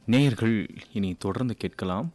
நேயர்கள் இனி தொடர்ந்து கேட்கலாம்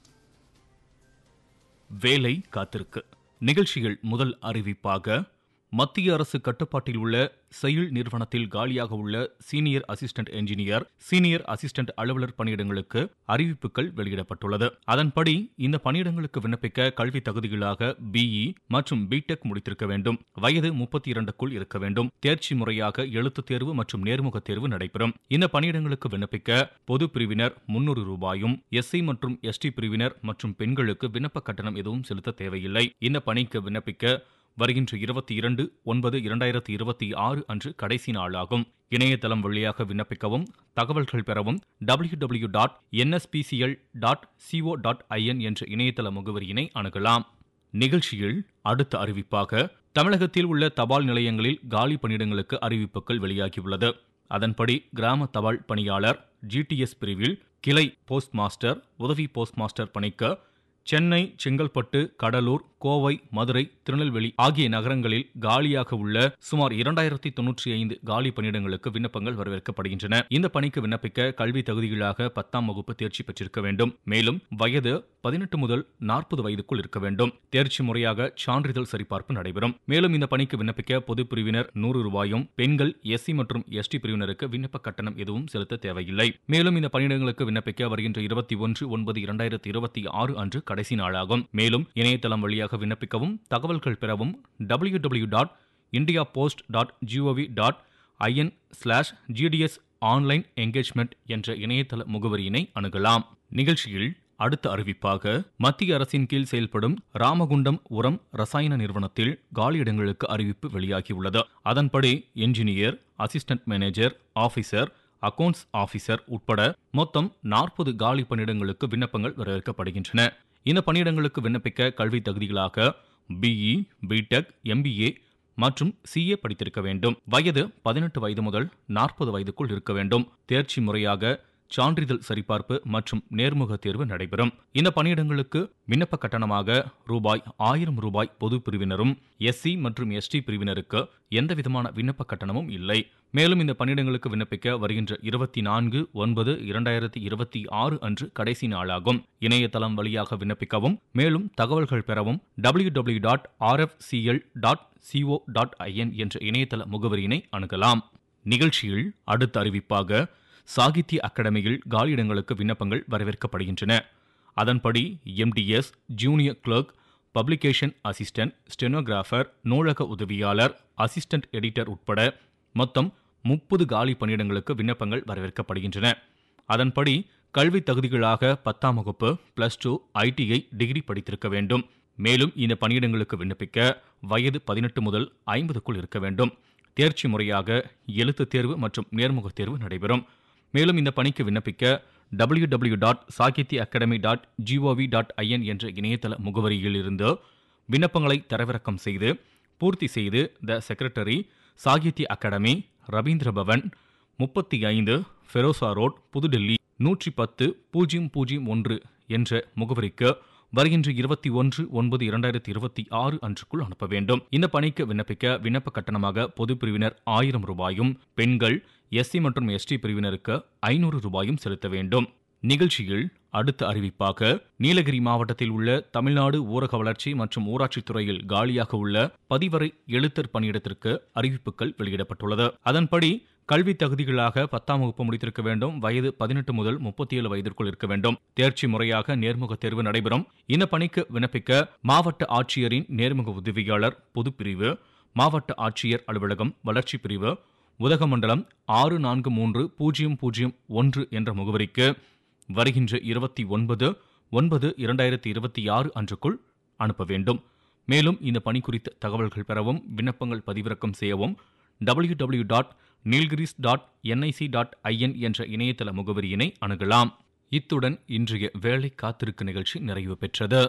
வேலை காத்திருக்கு நிகழ்ச்சிகள் முதல் அறிவிப்பாக மத்திய அரசு கட்டுப்பாட்டில் உள்ள செயல் நிறுவனத்தில் காலியாக உள்ள senior assistant engineer senior assistant அலுவலர் பணியிடங்களுக்கு அறிவிப்புகள் வெளியிடப்பட்டுள்ளது அதன்படி இந்த பணியிடங்களுக்கு விண்ணப்பிக்க கல்வி தகுதிகளாக பிஇ மற்றும் பிடெக் முடித்திருக்க வேண்டும் வயது முப்பத்தி இரண்டுக்குள் இருக்க வேண்டும் தேர்ச்சி முறையாக எழுத்துத் தேர்வு மற்றும் நேர்முகத் தேர்வு நடைபெறும் இந்த பணியிடங்களுக்கு விண்ணப்பிக்க பொது பிரிவினர் முன்னூறு ரூபாயும் எஸ்சி மற்றும் எஸ்டி பிரிவினர் மற்றும் பெண்களுக்கு விண்ணப்ப கட்டணம் எதுவும் செலுத்த தேவையில்லை இந்த பணிக்கு விண்ணப்பிக்க வருகின்ற இருபத்தி இரண்டு ஒன்பது இரண்டாயிரத்தி இருபத்தி ஆறு அன்று கடைசி நாளாகும் இணையதளம் வழியாக விண்ணப்பிக்கவும் தகவல்கள் பெறவும் W W dot NSPCL dot CO dot IN என்ற இணையதள முகவரியினை அணுகலாம் நிகழ்ச்சியில் அடுத்த அறிவிப்பாக தமிழகத்தில் உள்ள தபால் நிலையங்களில் காலி பணியிடங்களுக்கு அறிவிப்புகள் வெளியாகியுள்ளது அதன்படி கிராம தபால் பணியாளர் ஜிடிஎஸ் பிரிவில் கிளை போஸ்ட் மாஸ்டர் உதவி போஸ்ட் மாஸ்டர் பணிக்கு சென்னை செங்கல்பட்டு கடலூர் கோவை மதுரை திருநெல்வேலி ஆகிய நகரங்களில் காலியாக உள்ள சுமார் இரண்டாயிரத்தி தொன்னூற்றி ஐந்து காலி பணியிடங்களுக்கு விண்ணப்பங்கள் வரவேற்கப்படுகின்றன இந்த பணிக்கு விண்ணப்பிக்க கல்வி தகுதிகளாக பத்தாம் வகுப்பு தேர்ச்சி பெற்றிருக்க வேண்டும் மேலும் வயது பதினெட்டு முதல் நாற்பது வயதுக்குள் இருக்க வேண்டும் தேர்ச்சி முறையாக சான்றிதழ் சரிபார்ப்பு நடைபெறும் மேலும் இந்த பணிக்கு விண்ணப்பிக்க பொது பிரிவினர் நூறு ரூபாயும் பெண்கள் எஸ்சி மற்றும் எஸ்டி பிரிவினருக்கு விண்ணப்ப கட்டணம் எதுவும் செலுத்த தேவையில்லை மேலும் இந்த பணியிடங்களுக்கு விண்ணப்பிக்க வருகின்ற இருபத்தி ஒன்று ஒன்பது இரண்டாயிரத்தி இருபத்தி ஆறு அன்று கடைசி நாளாகும் மேலும் இணையதளம் வழியாக விண்ணப்பிக்கவும் தகவல்கள் பெறவும் W W dot India post dot GOV dot IN slash GDS online engagement என்ற இணையதள முகவரியினை அணுகலாம் நிகழ்ச்சியில் அடுத்த அறிவிப்பாக மத்திய அரசின் கீழ் செயல்படும் ராமகுண்டம் உரம் ரசாயன நிறுவனத்தில் காலியிடங்களுக்கு அறிவிப்பு வெளியாகியுள்ளது அதன்படி engineer assistant manager officer accounts officer உட்பட மொத்தம் நாற்பது காலி பணியிடங்களுக்கு விண்ணப்பங்கள் வரவேற்கப்படுகின்றன இந்த பணியிடங்களுக்கு விண்ணப்பிக்க கல்வி தகுதிகளாக பிஇ பிடெக் எம்பிஏ மற்றும் சிஏ படித்திருக்க வேண்டும் வயது பதினெட்டு வயது முதல் நாற்பது வயதுக்குள் இருக்க வேண்டும் தேர்ச்சி முறையாக சான்றிதழ் சரிபார்ப்பு மற்றும் நேர்முக தேர்வு நடைபெறும் இந்த பணியிடங்களுக்கு விண்ணப்ப கட்டணமாக ரூபாய் ஆயிரம் ரூபாய் பொது பிரிவினரும் எஸ்சி மற்றும் எஸ்டி பிரிவினருக்கு எந்தவிதமான விண்ணப்ப கட்டணமும் இல்லை மேலும் இந்த பணியிடங்களுக்கு விண்ணப்பிக்க வருகின்ற இருபத்தி நான்கு ஒன்பது இரண்டாயிரத்தி இருபத்தி ஆறு அன்று கடைசி நாளாகும் இணையதளம் வழியாக விண்ணப்பிக்கவும் மேலும் தகவல்கள் பெறவும் W W dot RFCL dot CO dot IN என்ற இணையதள முகவரியினை அணுகலாம் நிகழ்ச்சியில் அடுத்த அறிவிப்பாக சாகித்ய அகாடமியில் காலியிடங்களுக்கு விண்ணப்பங்கள் வரவேற்கப்படுகின்றன அதன்படி MTS junior clerk publication assistant stenographer நூலக உதவியாளர் அசிஸ்டன்ட் எடிட்டர் உட்பட மொத்தம் முப்பது காலி பணியிடங்களுக்கு விண்ணப்பங்கள் வரவேற்கப்படுகின்றன அதன்படி கல்வி தகுதிகளாக பத்தாம் வகுப்பு பிளஸ் டூ ஐடிஐ டிகிரி படித்திருக்க வேண்டும் மேலும் இந்த பணியிடங்களுக்கு விண்ணப்பிக்க வயது பதினெட்டு முதல் ஐம்பதுக்குள் இருக்க வேண்டும் தேர்ச்சி முறையாக எழுத்துத் தேர்வு மற்றும் நேர்முகத் தேர்வு நடைபெறும் மேலும் இந்த பணிக்கு விண்ணப்பிக்க W W dot Sahitya Akademi dot GOV dot IN என்ற இணையதள முகவரியில் இருந்து விண்ணப்பங்களை தரவிறக்கம் செய்து பூர்த்தி செய்து த செக்ரட்டரி சாகித்ய அகாடமி ரவீந்திர பவன் முப்பத்தி ஐந்து ஃபெரோசா ரோட் புதுடெல்லி நூற்றி பத்து பூஜ்ஜியம் பூஜ்ஜியம் ஒன்று என்ற முகவரிக்கு வருகின்ற இருபத்தி ஒன்று ஒன்பது இரண்டாயிரத்தி இருபத்தி ஆறு அன்றுக்குள் அனுப்ப வேண்டும் இந்த பணிக்கு விண்ணப்பிக்க விண்ணப்ப கட்டணமாக பொது பிரிவினர் ஆயிரம் ரூபாயும் பெண்கள் எஸ்சி மற்றும் எஸ்டி பிரிவினருக்கு ஐநூறு ரூபாயும் செலுத்த வேண்டும் நிகழ்ச்சியில் அடுத்த அறிவிப்பாக நீலகிரி மாவட்டத்தில் உள்ள தமிழ்நாடு ஊரக வளர்ச்சி மற்றும் ஊராட்சித் துறையில் காலியாக உள்ள பதிவரை எழுத்தர் பணியிடத்திற்கு அறிவிப்புகள் வெளியிடப்பட்டுள்ளது அதன்படி கல்வி தகுதிகளாக பத்தாம் வகுப்பு முடித்திருக்க வேண்டும் வயது பதினெட்டு முதல் முப்பத்தி ஏழு வயதிற்குள் இருக்க வேண்டும் தேர்ச்சி முறையாக நேர்முக தேர்வு நடைபெறும் இந்த பணிக்கு விண்ணப்பிக்க மாவட்ட ஆட்சியரின் நேர்முக உதவியாளர் பொதுப்பிரிவு மாவட்ட ஆட்சியர் அலுவலகம் வளர்ச்சி பிரிவு உதகமண்டலம் ஆறு நான்கு மூன்று பூஜ்ஜியம் பூஜ்ஜியம் ஒன்று என்ற முகவரிக்கு வருகின்ற இருபத்தி ஒன்பது ஒன்பது இரண்டாயிரத்தி இருபத்தி ஆறு அன்றுக்குள் அனுப்ப வேண்டும் மேலும் இந்த பணி குறித்த தகவல்கள் பெறவும் விண்ணப்பங்கள் பதிவிறக்கம் செய்யவும் W W dot Nilgiris dot NIC dot IN என்ற இணையதள முகவரியினை அணுகலாம் இத்துடன் இன்றைய வேலை காத்திருக்கு நிகழ்ச்சி நிறைவு பெற்றது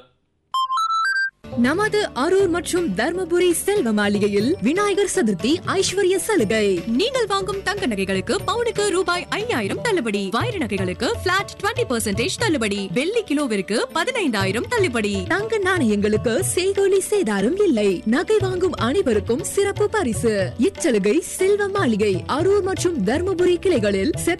நமது அரூர் மற்றும் தர்மபுரி செல்வ மாளிகையில் விநாயகர் சதுர்த்தி ஐஸ்வர்ய சலுகை நீங்கள் வாங்கும் தங்க நகைகளுக்கு பவுனுக்கு ரூபாய் ஐயாயிரம் தள்ளுபடி வைர நகைகளுக்கு பிளாட் 20% தள்ளுபடி வெள்ளி கிலோவிற்கு பதினைந்தாயிரம் தள்ளுபடி தங்க நாணயங்களுக்கு செய்கோலி சேதாரம் இல்லை நகை வாங்கும் அனைவருக்கும் சிறப்பு பரிசு இச்சலுகை செல்வ மாளிகை அரூர் மற்றும் தர்மபுரி கிளைகளில் செப்டம்பர்